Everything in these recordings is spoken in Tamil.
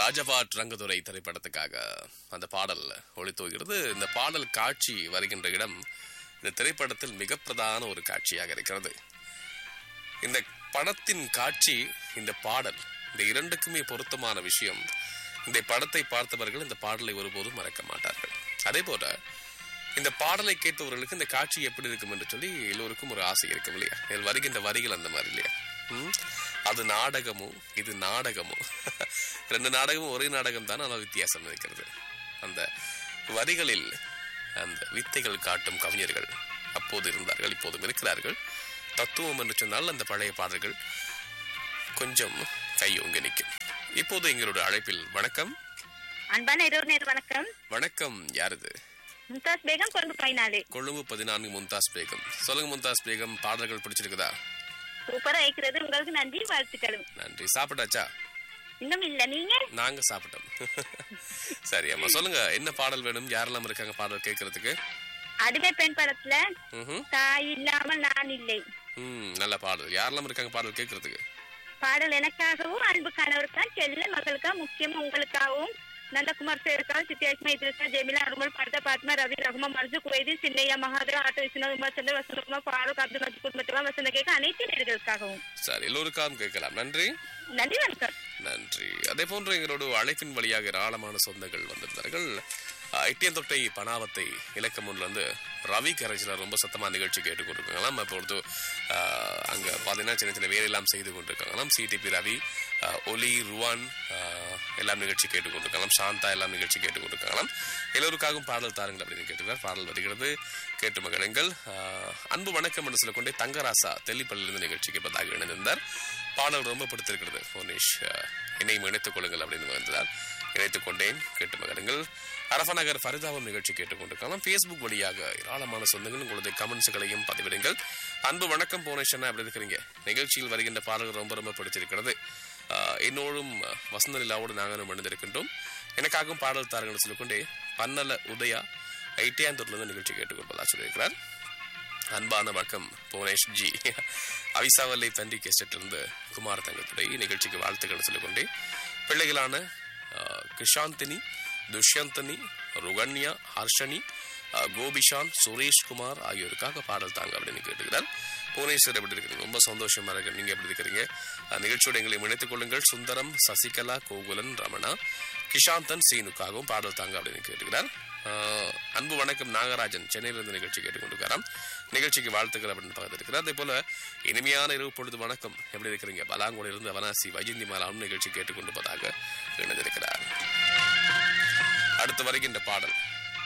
ராஜபாட் ரங்கதுரை திரைப்படத்துக்காக அந்த பாடல் ஒளித்துவகிறது இந்த பாடல் காட்சி வருகின்ற இடம் இந்த திரைப்படத்தில் மிக பிரதான ஒரு காட்சியாக இருக்கிறது இந்த படத்தின் காட்சி இந்த பாடல் இந்த இரண்டுக்குமே பொருத்தமான விஷயம் இந்த படத்தை பார்த்தவர்கள் இந்த பாடலை ஒருபோதும் மறக்க மாட்டார்கள் அதே போல இந்த பாடலை கேட்பவர்களுக்கு இந்த காட்சி எப்படி இருக்கும் என்று சொல்லி எல்லோருக்கும் ஒரு ஆசை இருக்கும் இல்லையா இதில் வருகின்ற வரிகள் அந்த மாதிரி இல்லையா ம்? அது நாடகமோ இது நாடகமோ ரெண்டு நாடகமும் ஒரே நாடகம் தான் ஆனால் வித்தியாசம் இருக்கிறது அந்த வரிகளில் அந்த வித்தைகள் காட்டும் கவிஞர்கள் அப்போது இருந்தார்கள் இப்போதும் இருக்கிறார்கள் தத்துவம் என்று சொன்னால் அந்த பழைய பாடல்கள் கொஞ்சம் கையோங்க நிற்கும் இப்போது எங்களுடைய அழைப்பில் வணக்கம் அன்பான இரவு நேர் வணக்கம் வணக்கம் யாரது மும்தாஸ் பேகம் கொழும்பு பதினாலு கொழும்பு பதினான்கு மும்தாஸ் பேகம் சொல்லுங்க மும்தாஸ் பேகம் பாடல்கள் பிடிச்சிருக்குதா சூப்பரா வைக்கிறது உங்களுக்கு நன்றி வாழ்த்துக்களும் நன்றி சாப்பிட்டாச்சா இன்னும் இல்ல நீங்க நாங்க சாப்பிட்டோம் சரி அம்மா சொல்லுங்க என்ன பாடல் வேணும் யாரெல்லாம் இருக்காங்க பாடல் கேட்கறதுக்கு அடிமை பெண் படத்துல ம்ஹும். தாய் இல்லாமல் நான் இல்லை ம் நல்ல பாடல் யாரெல்லாம் இருக்காங்க பாடல் கேட்கறதுக்கு பாடல் எனக்காகவும் அன்பு கணவருக்கா செல்ல மகளுக்கா முக்கியமா உங்களுக்காகவும் நந்தகுமார் சேருக்கா சித்தியாஸ்மா இத்ரிசா ஜெமிலா அருமல் பர்தா பாத்மா ரவி ரகுமா மர்ஜு குவைதி சின்னையா மகாதேவ் ஆட்டோ விஸ்வநாத் உமா சந்திர வசந்தகுமார் ஃபாரூக் அப்துல் மஜித் குடும்பத்துவா வசந்த கேட்க அனைத்து நேர்களுக்காகவும் சரி எல்லோருக்காகவும் கேட்கலாம் நன்றி நன்றி வணக்கம் நன்றி அதே போன்று எங்களோட அழைப்பின் வழியாக ஏராளமான சொந்தங்கள் வந்திருந்தார்கள் அஹ், எட்டியந்தொட்டை பனாவத்தை இலக்கமுன்ல இருந்து ரவி கரைச்சில ரொம்ப சத்தமா நிகழ்ச்சி கேட்டுக்கொண்டிருக்காங்களாம் இப்பொழுது அஹ், அங்க பாத்தீங்கன்னா சின்ன சின்ன வேலையெல்லாம் செய்து கொண்டிருக்காங்களாம் சிடிபி ரவி அஹ், ஒலி ருவான் அஹ், எல்லாம் நிகழ்ச்சி கேட்டுக்கொண்டிருக்காங்களாம் சாந்தா எல்லாம் நிகழ்ச்சி கேட்டுக்கொண்டிருக்காங்களாம் எல்லோருக்காகவும் பாடல் தாருங்கள் அப்படின்னு கேட்டுக்கிறார் பாடல் வருகிறது கேட்டு மகிழுங்கள் அஹ், அன்பு வணக்கம் என்று சொல்லிக்கொண்டே தங்கராசா தெல்லிப்பள்ளியிலிருந்து நிகழ்ச்சிக்கு பதிலாக இணைந்திருந்தார் பாடல் ரொம்ப பிடித்திருக்கிறது புவனேஷ் அஹ், என்னையும் இணைத்துக் கொள்ளுங்கள் அப்படின்னு வந்தார் இணைத்துக் கொண்டேன் கேட்டு மகனுங்கள் அரபநகர் ஃபரிதாவும் நிகழ்ச்சி கேட்டுக்கொண்டிருக்கலாம் ஃபேஸ்புக் வழியாக ஏராளமான சொந்தங்கள் உங்களது கமெண்ட்ஸ்களையும் பதிவிடுங்கள் அன்பு வணக்கம் புவனேஷ் அண்ணா எப்படி இருக்கிறீங்க நிகழ்ச்சியில் வருகின்ற பாடல்கள் ரொம்ப ரொம்ப பிடிச்சிருக்கிறது அஹ், என்னோடும் அஹ், வசந்த நிலாவோடு நாங்களும் இணைந்திருக்கின்றோம் எனக்காகவும் பாடல் தாருங்கன்னு சொல்லிக்கொண்டே பன்னல உதயா ஐட்டியாந்தூர்லேருந்து நிகழ்ச்சி கேட்டுக்கொள்வதாக சொல்லியிருக்கிறார் அன்பான வணக்கம் புவனேஷ் ஜி அவிசாவல்லை தண்டி இருந்து குமார் தங்கத்துறை நிகழ்ச்சிக்கு வாழ்த்துக்கள் சொல்லிக்கொண்டே பிள்ளைகளான அஹ், கிருஷாந்தினி துஷ்யந்தனி ருகன்யா ஹர்ஷனி அஹ், கோபிஷான் சுரேஷ்குமார் ஆகியோருக்காக பாடல் தாங்க அப்படின்னு கேட்டுக்கிறார் புவனேஸ்வர் எப்படி இருக்கிறீங்க ரொம்ப சந்தோஷமா இருக்கு நீங்க எப்படி இருக்கிறீங்க அஹ், நிகழ்ச்சியோட எங்களை இணைத்துக் கொள்ளுங்கள் சுந்தரம் சசிகலா கோகுலன் ரமணா கிஷாந்தன் சீனுக்காகவும் பாடல் தாங்க அப்படின்னு கேட்டுக்கிறார் ஆஹ் அன்பு வணக்கம் நாகராஜன் சென்னையிலிருந்து நிகழ்ச்சி கேட்டுக்கொண்டிருக்காராம் நிகழ்ச்சிக்கு வாழ்த்துக்கள் அப்படின்னு பார்த்துருக்கிறார் அதே போல இனிமையான இரவு பொழுது வணக்கம் எப்படி இருக்கிறீங்க பலாங்குடியிலிருந்து அவனாசி வைஜந்தி மாலாவும் நிகழ்ச்சி கேட்டுக்கொண்டிருப்பதாக இணைந்திருக்கிறார் அடுத்து வருகின்ற பாடல்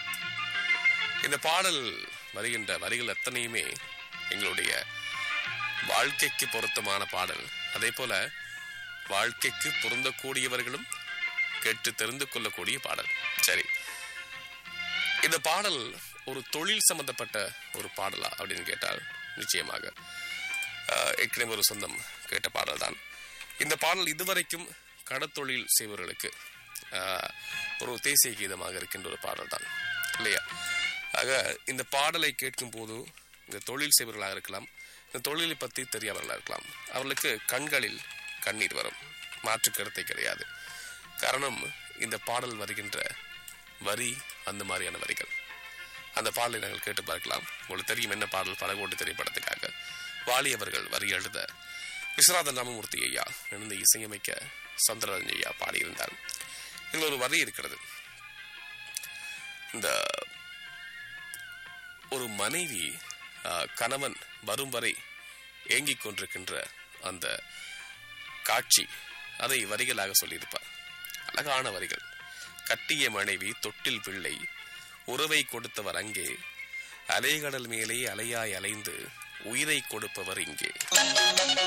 இந்த பாடல் வருகின்ற வரிகள் அத்தனையுமே எங்களுடைய வாழ்க்கைக்கு பொருத்தமான பாடல் அதே போல வாழ்க்கைக்கு பொருந்தக்கூடியவர்களும் கேட்டு தெரிந்து கொள்ளக்கூடிய பாடல் சரி இந்த பாடல் ஒரு தொழில் சம்பந்தப்பட்ட ஒரு பாடலா அப்படின்னு கேட்டால் நிச்சயமாக ஆஹ், ஏற்கனவே ஒரு சொந்தம் கேட்ட பாடல் தான் இந்த பாடல் இதுவரைக்கும் கடத்தொழில் செய்பவர்களுக்கு ஆஹ், ஒரு தேசிய கீதமாக இருக்கின்ற ஒரு பாடல் தான் இல்லையா ஆக இந்த பாடலை கேட்கும் போது இந்த தொழில் செய்பவர்களாக இருக்கலாம் இந்த தொழிலை பற்றி தெரியாதவர்களாக இருக்கலாம் அவர்களுக்கு கண்களில் கண்ணீர் வரும் மாற்று கருத்தை கிடையாது காரணம் இந்த பாடல் வருகின்ற வரி அந்த மாதிரியான வரிகள் அந்த பாடலை நாங்கள் கேட்டு பார்க்கலாம் உங்களுக்கு தெரியும் என்ன பாடல் பலகோட்டு திரைப்படத்துக்காக வாலி அவர்கள் வரி எழுத விஸ்வநாதன் ராமமூர்த்தி ஐயா இணைந்து இசையமைக்க சந்திரராஜன் ஐயா பாடியிருந்தார் இதில் ஒரு வரி இருக்கிறது இந்த ஒரு மனைவி ஆஹ், கணவன் வரும் வரை ஏங்கிக் கொண்டிருக்கின்ற அந்த காட்சி அதை வரிகளாக சொல்லியிருப்பார் அழகான வரிகள் கட்டிய மனைவி தொட்டில் பிள்ளை உறவை கொடுத்தவர் அங்கே அலைகடல் மேலே அலையாய் அலைந்து உயிரை கொடுப்பவர் இங்கே